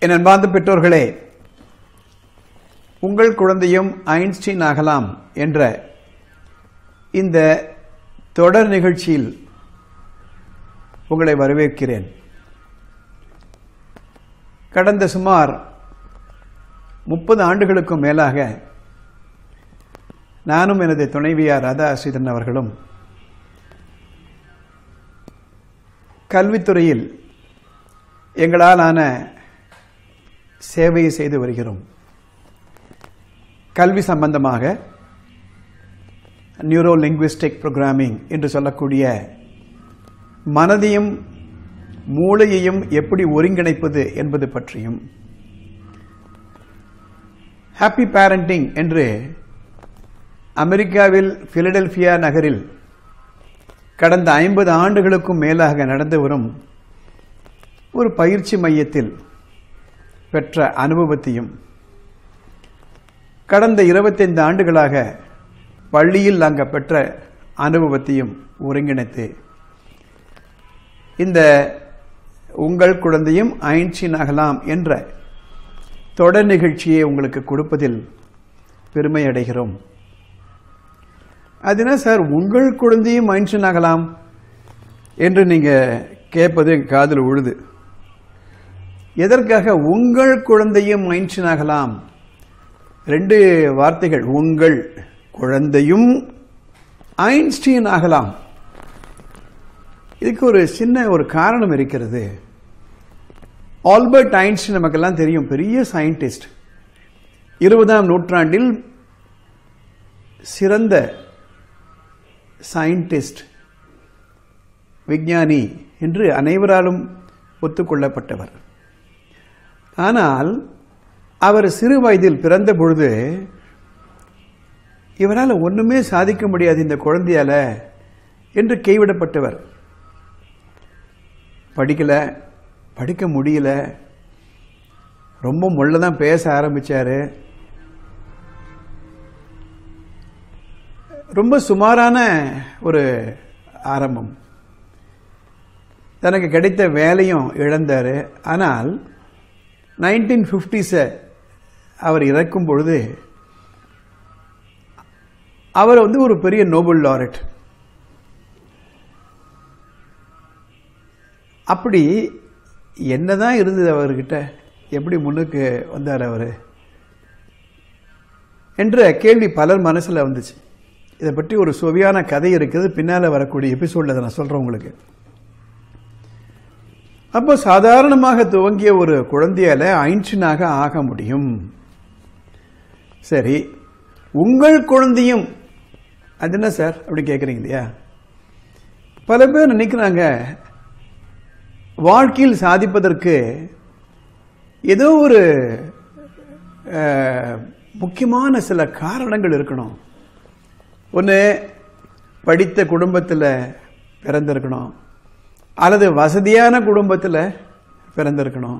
என் அன்பார்ந்த பெற்றோர்களே உங்கள் குழந்தையும் ஐன்ஸ்டீன் ஆகலாம் என்ற இந்த தொடர் நிகழ்ச்சியில் உங்களை வரவேற்கிறேன் கடந்த சுமார் முப்பது ஆண்டுகளுக்கும் மேலாக நானும் எனது துணைவியார் ராதா ஸ்ரீதரன் அவர்களும் கல்வித்துறையில் எங்களால் ஆன சேவையை செய்து வருகிறோம் கல்வி சம்பந்தமாக நியூரோ லிங்குவிஸ்டிக் ப்ரோக்ராமிங் என்று சொல்லக்கூடிய மனதையும் மூளையையும் எப்படி ஒருங்கிணைப்பது என்பது பற்றியும் ஹாப்பி பேரண்டிங் என்று அமெரிக்காவில் பிலடெல்பியா நகரில் கடந்த ஐம்பது ஆண்டுகளுக்கும் மேலாக நடந்து வரும் ஒரு பயிற்சி மையத்தில் பெற்ற அனுபவத்தையும் கடந்த இருபத்தைந்து ஆண்டுகளாக பள்ளியில் நாங்கள் பெற்ற அனுபவத்தையும் ஒருங்கிணைத்து இந்த உங்கள் குழந்தையும் ஐன்ஸ்டீன் ஆகலாம் என்ற தொடர் நிகழ்ச்சியை உங்களுக்கு கொடுப்பதில் பெருமை அடைகிறோம் அது என்ன சார் உங்கள் குழந்தையும் ஐன்ஸ்டீன் ஆகலாம் என்று நீங்கள் கேட்பது எங்கள் காதில் உழுது எதற்காக உங்கள் குழந்தையும் ஐன்ஸ்டீன் ஆகலாம் ரெண்டு வார்த்தைகள் உங்கள் குழந்தையும் ஐன்ஸ்டீன் ஆகலாம் இதுக்கு ஒரு சின்ன ஒரு காரணம் இருக்கிறது ஆல்பர்ட் ஐன்ஸ்டீன் நமக்கெல்லாம் தெரியும் பெரிய சயின்டிஸ்ட் இருபதாம் நூற்றாண்டில் சிறந்த சயின்டிஸ்ட் விஞ்ஞானி என்று அனைவராலும் ஒத்துக்கொள்ளப்பட்டவர் ஆனால் அவர் சிறு வயதில் பிறந்த பொழுது இவரால் ஒன்றுமே சாதிக்க முடியாது இந்த குழந்தையால என்று கைவிடப்பட்டவர் படிக்கல படிக்க முடியல ரொம்ப முள்ள தான் பேச ஆரம்பிச்சாரு ரொம்ப சுமாரான ஒரு ஆரம்பம் தனக்கு கிடைத்த வேலையும் இழந்தார் ஆனால் நைன்டீன் ஃபிஃப்டிஸை அவர் இறக்கும் பொழுது அவர் வந்து ஒரு பெரிய நோபல் லாரட் அப்படி என்னதான் இருந்தது அவர்கிட்ட எப்படி முன்னுக்கு வந்தார் அவர் என்ற கேள்வி பலர் மனசில் வந்துச்சு இதை பற்றி ஒரு சுவையான கதை இருக்குது பின்னால் வரக்கூடிய எபிசோடில் அதை நான் சொல்கிறேன் உங்களுக்கு அப்போ சாதாரணமாக துவங்கிய ஒரு குழந்தையால ஐன்ஸ்டீனாக ஆக முடியும் சரி உங்கள் குழந்தையும் அது என்ன சார் அப்படி கேட்குறீங்க இல்லையா பல பேர் நினைக்கிறாங்க வாழ்க்கையில் சாதிப்பதற்கு ஏதோ ஒரு முக்கியமான சில காரணங்கள் இருக்கணும் ஒன்று படித்த குடும்பத்தில் பிறந்திருக்கணும் அல்லது வசதியான குடும்பத்தில் பிறந்திருக்கணும்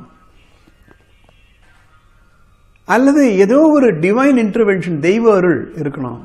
அல்லது ஏதோ ஒரு டிவைன் இன்டர்வென்ஷன் தெய்வ அருள் இருக்கணும்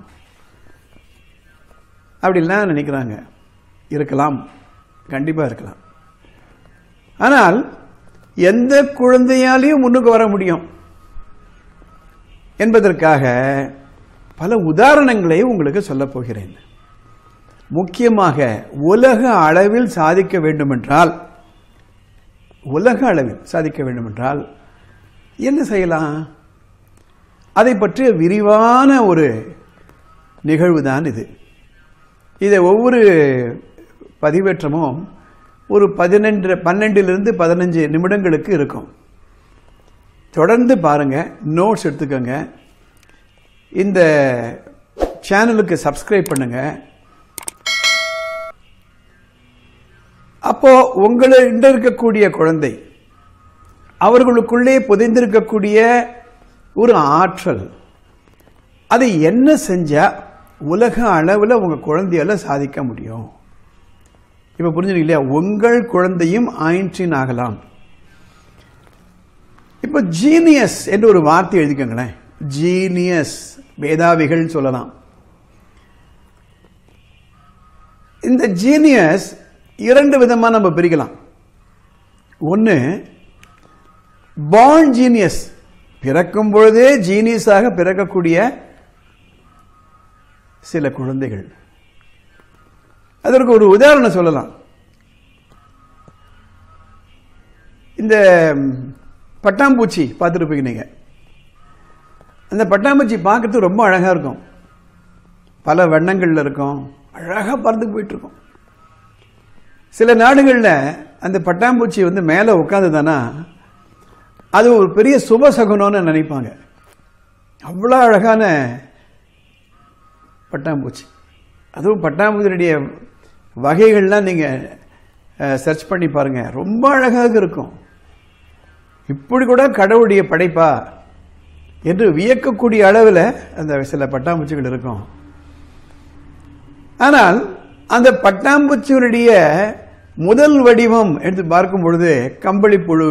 அப்படிலாம் நினைக்கிறாங்க இருக்கலாம் கண்டிப்பாக இருக்கலாம் ஆனால் எந்த குழந்தையாலையும் முன்னுக்கு வர முடியும் என்பதற்காக பல உதாரணங்களை உங்களுக்கு சொல்லப் போகிறேன் முக்கியமாக உலக அளவில் சாதிக்க வேண்டுமென்றால் உலக அளவில் சாதிக்க வேண்டுமென்றால் என்ன செய்யலாம் அதை பற்றிய விரிவான ஒரு நிகழ்வு தான் இது இதை ஒவ்வொரு பதிவேற்றமும் ஒரு பதினெண்டு பன்னெண்டிலிருந்து பதினஞ்சு நிமிடங்களுக்கு இருக்கும் தொடர்ந்து பாருங்க நோட்ஸ் எடுத்துக்கோங்க இந்த சேனலுக்கு சப்ஸ்கிரைப் பண்ணுங்க அப்போ உங்களிடம் இருக்கக்கூடிய குழந்தை அவர்களுக்குள்ளே புதைந்திருக்கக்கூடிய ஒரு ஆற்றல் அதை என்ன செஞ்சா உலக அளவில் உங்க குழந்தையால சாதிக்க முடியும் இப்ப புரிஞ்சுங்க இல்லையா உங்கள் குழந்தையும் ஐன்ஸ்டீன் ஆகலாம் இப்போ ஜீனியஸ் என்று ஒரு வார்த்தை எழுதிக்கோங்களேன் ஜீனியஸ் மேதாவிகள் சொல்லலாம் இந்த ஜீனியஸ் இரண்டு விதமா நம்ம பிரிக்கலாம் ஒன்று born ஜீனியஸ் பிறக்கும் பொழுதே ஜீனியஸாக பிறக்கக்கூடிய சில குழந்தைகள் அதற்கு ஒரு உதாரணம் சொல்லலாம் இந்த பட்டாம்பூச்சி பார்த்துருப்பீங்க நீங்க அந்த பட்டாம்பூச்சி பார்க்கறதுக்கு ரொம்ப அழகா இருக்கும் பல வண்ணங்கள்ல இருக்கும் அழகா பறந்து போயிட்டு இருக்கும் சில நாடுகளில் அந்த பட்டாம்பூச்சி வந்து மேலே உட்காந்துதானா அது ஒரு பெரிய சுபசகுனம்னு நினைப்பாங்க அவ்வளோ அழகான பட்டாம்பூச்சி அதுவும் பட்டாம்பூச்சியுடைய வகைகள்லாம் நீங்கள் சர்ச் பண்ணி பாருங்க ரொம்ப அழகாக இருக்கும் இப்படி கூட கடவுளுடைய படைப்பா என்று வியக்கக்கூடிய அளவில் அந்த சில பட்டாம்பூச்சிகள் இருக்கும் ஆனால் அந்த பட்டாம்பூச்சிகளுடைய முதல் வடிவம் எடுத்து பார்க்கும் பொழுது கம்பளிப்புழு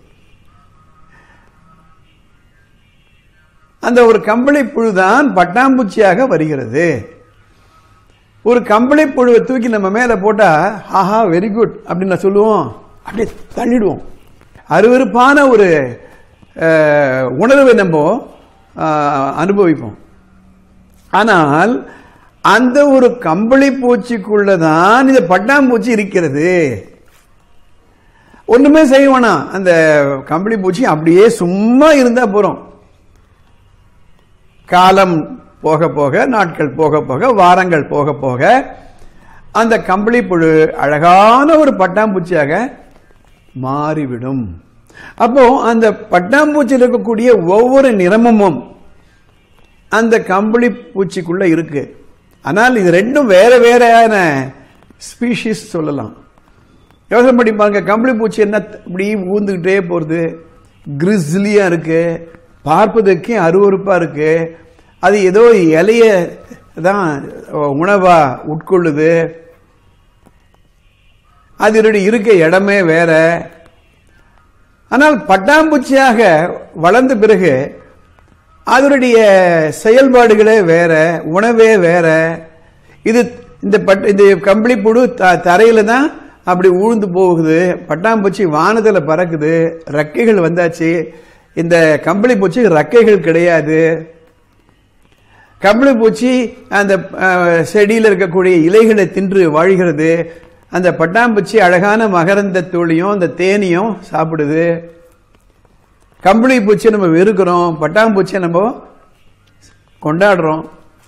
அந்த ஒரு கம்பளிப்புழு தான் பட்டாம்பூச்சியாக வருகிறது ஒரு கம்பளிப்புழுவை தூக்கி நம்ம மேலே போட்டா ஆஹா வெரி குட் அப்படின்னு நான் சொல்லுவோம் அப்படியே தள்ளிடுவோம் அருவருப்பான ஒரு அஹ், உணர்வை நம்ம அஹ், அனுபவிப்போம் ஆனால் அந்த ஒரு கம்பளி பூச்சிக்குள்ளதான் இந்த பட்டாம்பூச்சி இருக்கிறது ஒண்ணுமே செய்ய வேணாம் அந்த கம்பளி பூச்சி அப்படியே சும்மா இருந்தா போறோம் காலம் போக போக நாட்கள் போக போக வாரங்கள் போக போக அந்த கம்பளி புழு அழகான ஒரு பட்டாம்பூச்சியாக மாறிவிடும் அப்போ அந்த பட்டாம்பூச்சியில் இருக்கக்கூடிய ஒவ்வொரு நிறமும் அந்த கம்பளி பூச்சிக்குள்ள இருக்கு ஆனால் இது ரெண்டும் வேற வேறையான ஸ்பீஷிஸ் சொல்லலாம் யோசனை பண்ணி பாருங்க கம்பளி பூச்சி என்ன இப்படி ஊந்துக்கிட்டே போகிறது கிரிஸ்லியாக இருக்கு பார்ப்பதற்கே அருவருப்பாக இருக்கு அது ஏதோ இலைய தான் உணவா உட்கொள்ளுது அதனுடைய இருக்க இடமே வேற ஆனால் பட்டாம்பூச்சியாக வளர்ந்த பிறகு அதனுடைய செயல்பாடுகளே வேற உணவே வேற இது இந்த பட் இந்த கம்பளி புழு த தரையில தான் அப்படி ஊழ்ந்து போகுது பட்டாம்பூச்சி வானத்துல பறக்குது ரெக்கைகள் வந்தாச்சு இந்த கம்பளி பூச்சி ரெக்கைகள் கிடையாது கம்பளி பூச்சி அந்த அஹ், செடியில் இருக்கக்கூடிய இலைகளை தின்று வாழ்கிறது அந்த பட்டாம்பூச்சி அழகான மகரந்த தூளியும் அந்த தேனியும் சாப்பிடுது கம்பளி பூச்சியை நம்ம வெறுக்கிறோம் பட்டாம்பூச்சியை நம்ம கொண்டாடுறோம்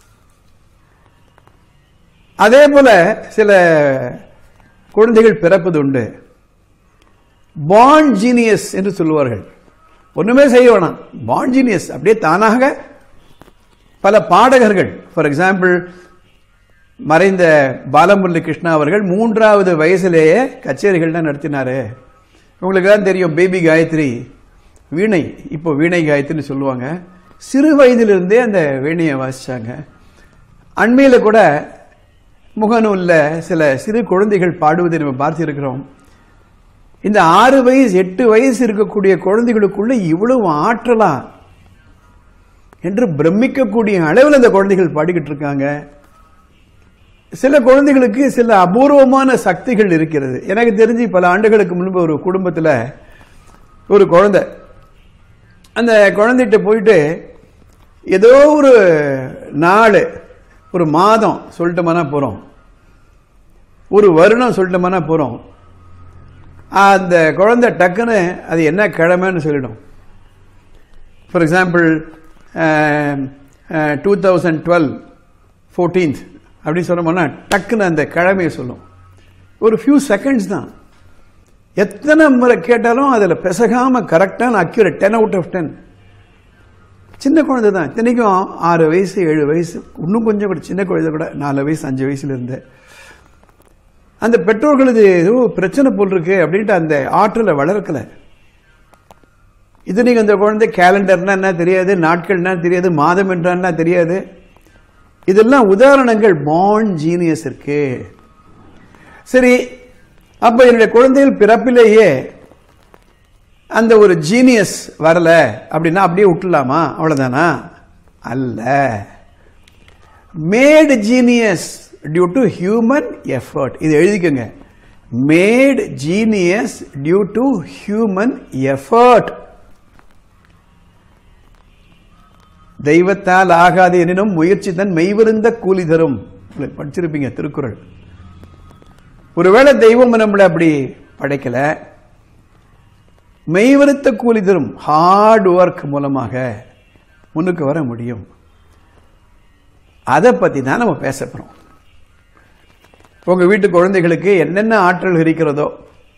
அதே போல சில குழந்தைகள் பிறப்பது உண்டு பான் ஜீனியஸ் என்று சொல்லுவார்கள் ஒண்ணுமே செய்ய வேணாம் பான் ஜீனியஸ் அப்படியே தானாக பல பாடகர்கள் ஃபார் எக்ஸாம்பிள் மறைந்த பாலமுரளி கிருஷ்ணா அவர்கள் மூன்றாவது வயசுலேயே கச்சேரிகள்லாம் நடத்தினாரு உங்களுக்கு தான் தெரியும் பேபி காயத்ரி வீணை இப்போ வீணை காயத்ரின்னு சொல்லுவாங்க சிறு வயதிலிருந்தே அந்த வீணையை வாசிச்சாங்க அண்மையில் கூட முகநூலில் சில சிறு குழந்தைகள் பாடுவதை நம்ம பார்த்திருக்கிறோம் இந்த ஆறு வயசு எட்டு வயசு இருக்கக்கூடிய குழந்தைகளுக்குள்ள இவ்வளவு ஆற்றலா என்று பிரமிக்கக்கூடிய அளவில் அந்த குழந்தைகள் பாடிக்கிட்டு இருக்காங்க சில குழந்தைகளுக்கு சில அபூர்வமான சக்திகள் இருக்கிறது எனக்கு தெரிஞ்சு பல ஆண்டுகளுக்கு முன்பு ஒரு குடும்பத்தில் ஒரு குழந்தை அந்த குழந்தைகிட்ட போயிட்டு ஏதோ ஒரு நாள் ஒரு மாதம் சொல்லிட்டோம்னா போகிறோம் ஒரு வருடம் சொல்லிட்டோம்னா போகிறோம் அந்த குழந்தை டக்குன்னு அது என்ன கிழமைன்னு சொல்லிடும் for example two thousand twelve fourteenth அப்படின்னு சொன்னோம்னா டக்குன்னு அந்த கிழமையை சொல்லும் ஒரு ஃபியூ செகண்ட்ஸ் தான் எத்தனை முறை கேட்டாலும் அதில் பிசகாம கரெக்டான accurate ten out of ten சின்ன குழந்தை தான் இத்தனைக்கும் ஆறு வயசு ஏழு வயசு இன்னும் கொஞ்சம் கூட சின்ன குழந்தை கூட நாலு வயசு அஞ்சு வயசுல இருந்து அந்த பெற்றோர்களுக்கு ஏதோ பிரச்சனை போல் இருக்கு அப்படின்ட்டு அந்த ஆற்றலை வளர்க்கல இது நீங்க அந்த குழந்தை கேலண்டர்னா என்ன தெரியாது நாட்கள்னா தெரியாது மாதம் என்றான்னா தெரியாது இதெல்லாம் உதாரணங்கள் பாண்ட் ஜீனியஸ் இருக்கு சரி அப்ப என்னுடைய குழந்தைகள் பிறப்பிலேயே அந்த ஒரு ஜீனியஸ் வரல அப்படின்னா அப்படியே விட்டுலாமா அவ்வளவுதானா அல்ல made genius due to human effort இது எழுதிக்கோங்க made genius due to human effort தெய்வத்தால் ஆகாது எனினும் முயற்சி தன் மெய்விருந்த கூலி தரும் உங்களுக்கு படிச்சிருப்பீங்க திருக்குறள் ஒருவேளை தெய்வம் நம்மளை அப்படி படைக்கல மெய்வருத்த கூலி தரும் ஹார்ட் ஒர்க் மூலமாக முன்னுக்கு வர முடியும் அதை பற்றி தான் நம்ம பேச போகிறோம் உங்கள் வீட்டு குழந்தைகளுக்கு என்னென்ன ஆற்றல் இருக்கிறதோ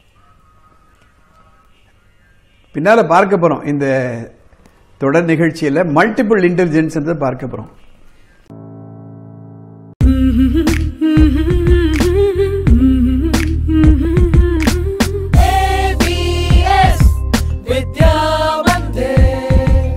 பின்னால் பார்க்க போகிறோம் இந்த தொடர் நிகழ்ச்சியில் மல்டிபிள் இன்டெலிஜென்ஸ் என்று பார்க்க போகிறோம் ABS Vidya Mandir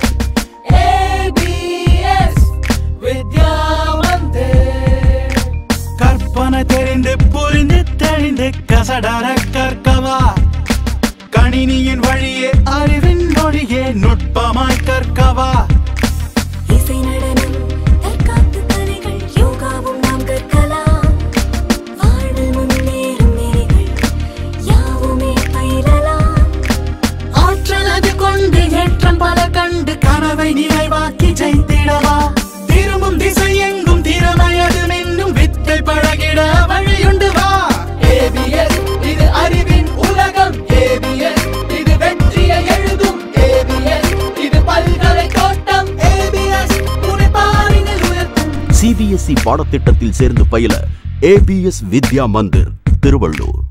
ABS Vidya Mandir கற்பனை தெரிந்து புரிந்து தெளிந்து கசடர கற்கவா கணினியின் வழியே அறிவின் மொழியே நுட்பமாய் கற்கவா இசை நடனம் தற்காப்பு கலைகள் யோகாவும் நாம் கற்கலாம் வாழ்வில் முன்னேறும் நெறிகள் யாவுமே பயிலலாம் ஆற்றல் அது கொண்டு ஏற்றம் பல கண்டு கனவை நிறைவாக்கி ஜெயித்திடவா திரும்பும் திசை எங்கும் திறமை அது மின்னும் வித்தை பழகிட வழியுண்டு வா ABS இது அறிவின் உலகம் ABS இது வெற்றியை எழுதும் ABS இது பல்கலை தோட்டம் ABS உன்னை பாரினில் உயர்த்தும் சிபிஎஸ்இ பாடத்திட்டத்தில் சேர்ந்து பயில ஏபிஎஸ் வித்யா மந்திர் திருவள்ளூர்